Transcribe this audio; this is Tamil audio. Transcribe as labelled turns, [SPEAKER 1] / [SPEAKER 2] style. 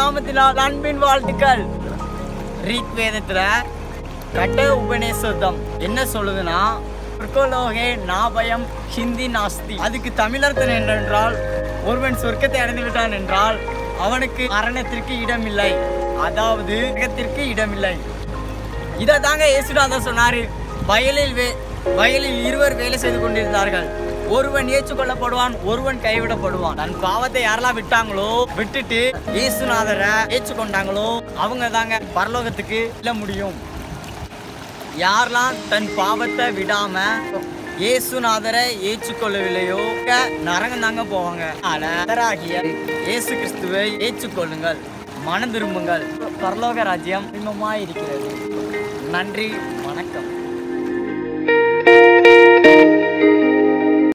[SPEAKER 1] நாமத்தினால் அன்பின் வாழ்த்துக்கள் ரீத் வேதத்துல கட்ட உபநேசம் என்ன சொல்லுதுன்னா சொர்க்கலோகே நாபயம் ஹிந்தி நாஸ்தி அதுக்கு தமிழர்த்தம் என்னென்றால் ஒருவன் சொர்க்கத்தை அடைந்து விட்டான் என்றால் அவனுக்கு மரணத்திற்கு இடமில்லை அதாவது நரகத்திற்கு இடமில்லை இதை தாங்க இயேசுநாதர் சொன்னாரு வயலில் வே வயலில் இருவர் வேலை செய்து கொண்டிருந்தார்கள் ஒருவன் ஏற்றுக்கொள்ளப்படுவான் ஒருவன் கைவிடப்படுவான் தன் பாவத்தை யாரெல்லாம் விட்டாங்களோ விட்டுட்டு இயேசுநாதரை ஏற்றுக்கொண்டாங்களோ அவங்க தாங்க பரலோகத்துக்கு இல்ல முடியும் யாரெல்லாம் தன் பாவத்தை விடாம இயேசுநாதரை ஏற்றுக்கொள்ளவில்லையோ நரகம் தாங்க போவாங்க ஆகிய இயேசு கிறிஸ்துவை ஏற்றுக்கொள்ளுங்கள் மனம் திரும்புங்கள் பரலோக ராஜ்யம் இன்பமாய் இருக்கிறது நன்றி